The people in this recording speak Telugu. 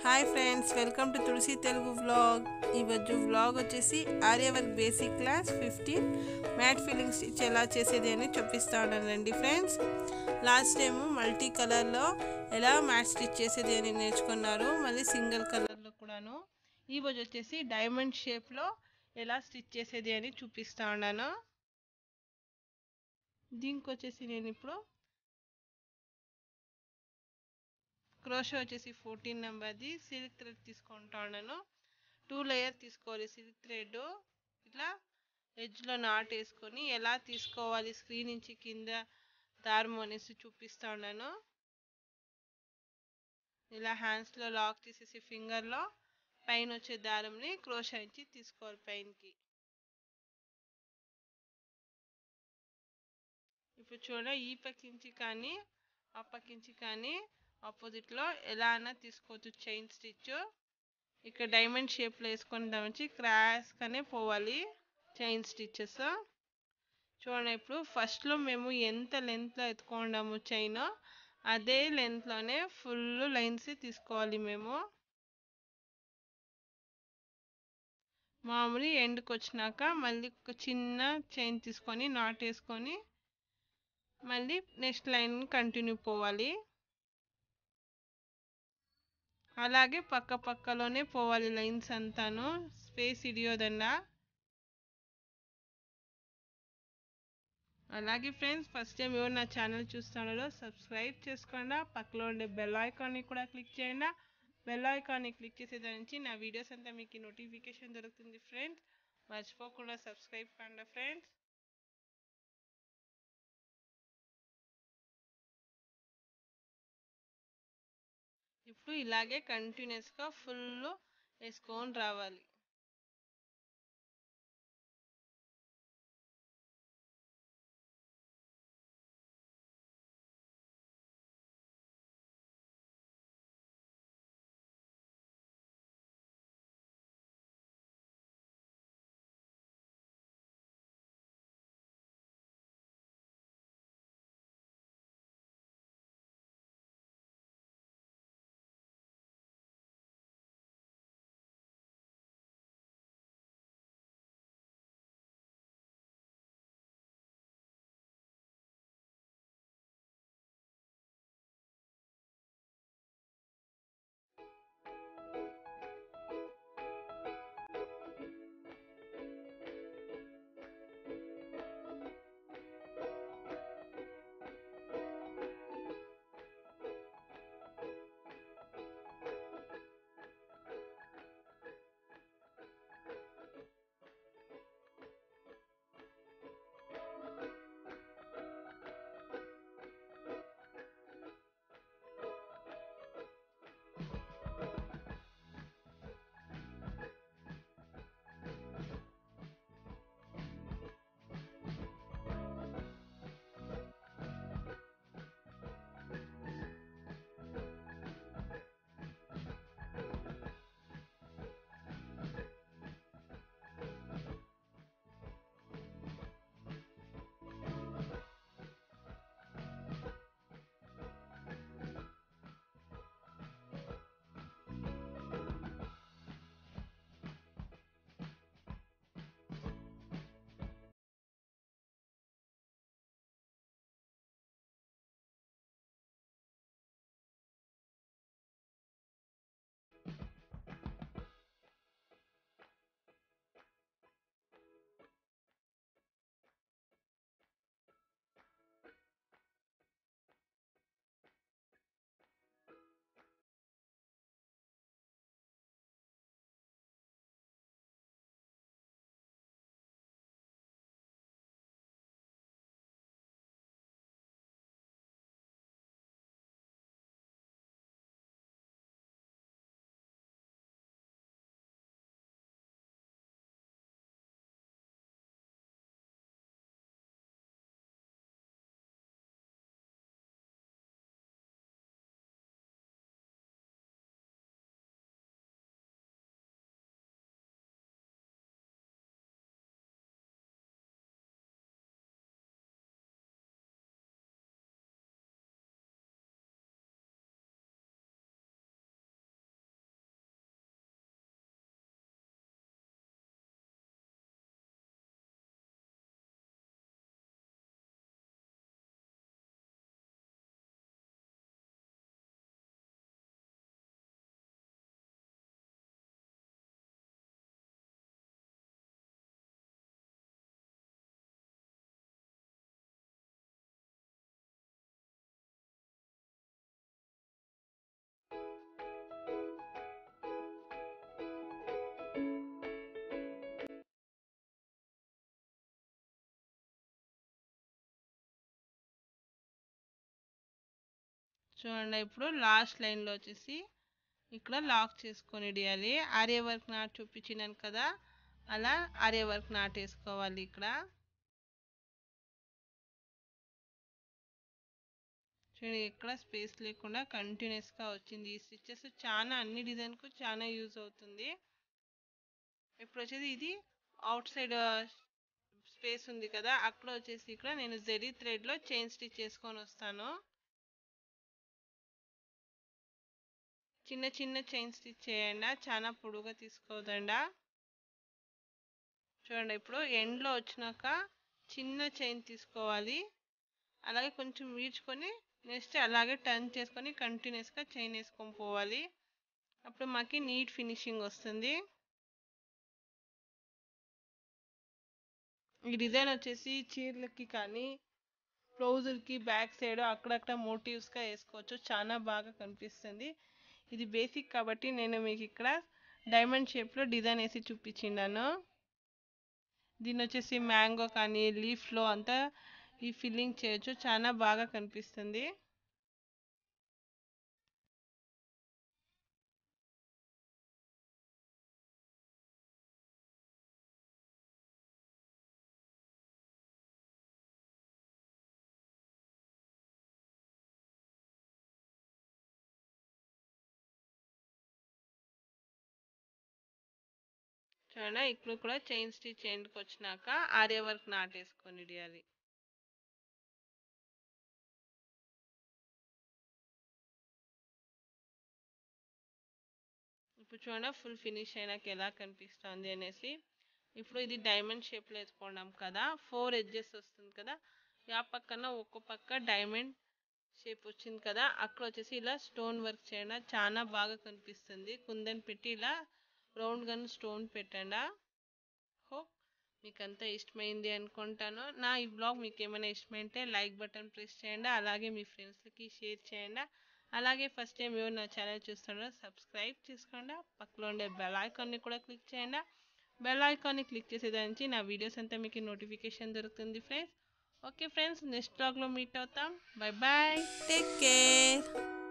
hi friends welcome to Tulasi Telugu vlog ఈరోజు వ్లాగ్ వచ్చేసి aari work basic class fifteen mat filling stitch ఎలా చేసేది అని చూపిస్తా ఉన్నానండి ఫ్రెండ్స్ లాస్ట్ టైం మల్టీ కలర్లో ఎలా మ్యాట్ స్టిచ్ చేసేది అని నేర్చుకున్నారు మళ్ళీ సింగిల్ కలర్లో కూడాను ఈ రోజు వచ్చేసి డైమండ్ షేప్లో ఎలా స్టిచ్ చేసేది అని చూపిస్తా ఉన్నాను దీనికి వచ్చేసి నేను ఇప్పుడు క్రోషో వచ్చేసి ఫోర్టీన్ నెంబర్ది సిల్క్ థ్రెడ్ తీసుకుంటా ఉన్నాను టూ లేయర్ తీసుకోవాలి సిల్క్ థ్రెడ్ ఇట్లా ఎడ్జ్లో నాట్ వేసుకొని ఎలా తీసుకోవాలి స్క్రీన్ నుంచి కింద దారం అనేసి చూపిస్తా ఉన్నాను ఇలా హ్యాండ్స్లో లాక్ తీసేసి ఫింగర్లో పైన వచ్చే దారంని క్రోషా ఇచ్చి తీసుకోవాలి పైనకి ఇప్పుడు చూడ ఈ పక్కించి కానీ ఆ పక్కించి కానీ ఆపోజిట్లో ఎలా అయినా తీసుకోవచ్చు చైన్ స్టిచ్ ఇక్కడ డైమండ్ షేప్లో వేసుకొని దాని క్రాస్గానే పోవాలి చైన్ స్టిచెస్ చూడండి ఇప్పుడు ఫస్ట్లో మేము ఎంత లెంత్లో ఎత్తుకున్నాము చైన్ అదే లెంత్లోనే ఫుల్ లైన్స్ తీసుకోవాలి మేము మామూలు ఎండ్కి వచ్చినాక మళ్ళీ ఒక చిన్న చైన్ తీసుకొని నాట్ వేసుకొని మళ్ళీ నెక్స్ట్ లైన్ కంటిన్యూ పోవాలి అలాగే పక్క పక్కలోనే పోవాలి లైన్స్ అంతాను స్పేస్ ఇడియోదండా అలాగే ఫ్రెండ్స్ ఫస్ట్ టైం ఎవరు నా ఛానల్ చూస్తున్నారో సబ్స్క్రైబ్ చేసుకోండి పక్కలో ఉండే బెల్ ఐకాన్ని కూడా క్లిక్ చేయండి బెల్ ఐకాన్ని క్లిక్ చేసేదాని నుంచి నా వీడియోస్ అంతా మీకు నోటిఫికేషన్ దొరుకుతుంది ఫ్రెండ్స్ మర్చిపోకుండా సబ్స్క్రైబ్ కండి ఫ్రెండ్స్ ఇప్పుడు ఇలాగే కంటిన్యూస్గా ఫుల్ వేసుకొని రావాలి చూడండి ఇప్పుడు లాస్ట్ లైన్లో వచ్చేసి ఇక్కడ లాక్ చేసుకొని ఇడియాలి ఆర్య వర్క్ నాట్ చూపించినాను కదా అలా ఆర్య వర్క్ నాట్ వేసుకోవాలి ఇక్కడ చూడండి ఎక్కడ స్పేస్ లేకుండా కంటిన్యూస్గా వచ్చింది ఈ స్టిచెస్ చాలా అన్ని డిజైన్కు చాలా యూజ్ అవుతుంది ఇప్పుడు వచ్చేసి ఇది అవుట్ సైడ్ స్పేస్ ఉంది కదా అక్కడ వచ్చేసి ఇక్కడ నేను జెరీ థ్రెడ్లో చైన్ స్టిచ్ చేసుకొని వస్తాను చిన్న చిన్న చైన్ స్టిచ్ చేయండి చాలా పొడుగా తీసుకోవద్దండా చూడండి ఇప్పుడు ఎండ్లో వచ్చినాక చిన్న చైన్ తీసుకోవాలి అలాగే కొంచెం వీడ్చుకొని నెక్స్ట్ అలాగే టర్న్ చేసుకొని కంటిన్యూస్గా చైన్ వేసుకొని పోవాలి అప్పుడు మాకు నీట్ ఫినిషింగ్ వస్తుంది ఈ డిజైన్ వచ్చేసి చీరలకి కానీ బ్లౌజులకి బ్యాక్ సైడ్ అక్కడక్కడ మోటివ్స్గా వేసుకోవచ్చు చాలా బాగా కనిపిస్తుంది ఇది బేసిక్ కాబట్టి నేను మీకు ఇక్కడ డైమండ్ షేప్లో డిజైన్ వేసి చూపించిండాను దీని వచ్చేసి మ్యాంగో కానీ లీఫ్లో అంతా ఈ ఫిల్లింగ్ చేయొచ్చు చాలా బాగా కనిపిస్తుంది చూడండి ఇక్కడ కూడా చైన్ స్టిచ్ ఎండ్కి వచ్చినాక ఆర్య వర్క్ నాటేసుకొని ఇడియాలి ఇప్పుడు చూడండి ఫుల్ ఫినిష్ అయినాక ఎలా కనిపిస్తుంది అనేసి ఇప్పుడు ఇది డైమండ్ షేప్లో వేసుకున్నాం కదా ఫోర్ ఎడ్జెస్ వస్తుంది కదా ఆ పక్కన ఒక్కో పక్క డైమండ్ షేప్ వచ్చింది కదా అక్కడ వచ్చేసి ఇలా స్టోన్ వర్క్ చేయండి చాలా బాగా కనిపిస్తుంది కుందన్ పెట్టి ఇలా రౌండ్ గన్ స్టోన్ పెట్టండి హోప్ మీకు అంతా ఇష్టమైంది అనుకుంటాను నా ఈ బ్లాగ్ మీకు ఏమైనా ఇష్టమైతే లైక్ బటన్ ప్రెస్ చేయండి అలాగే మీ ఫ్రెండ్స్కి షేర్ చేయండి అలాగే ఫస్ట్ టైం ఎవరు నా ఛానల్ చూస్తున్నారో సబ్స్క్రైబ్ చేసుకోండి పక్కలో ఉండే బెల్ ఐకాన్ని కూడా క్లిక్ చేయండి బెల్ ఐకాన్ని క్లిక్ చేసేదానికి నా వీడియోస్ అంతా మీకు నోటిఫికేషన్ దొరుకుతుంది ఫ్రెండ్స్ ఓకే ఫ్రెండ్స్ నెక్స్ట్ బ్లాగ్లో మీట్ అవుతాం బై బాయ్ టేక్ కేర్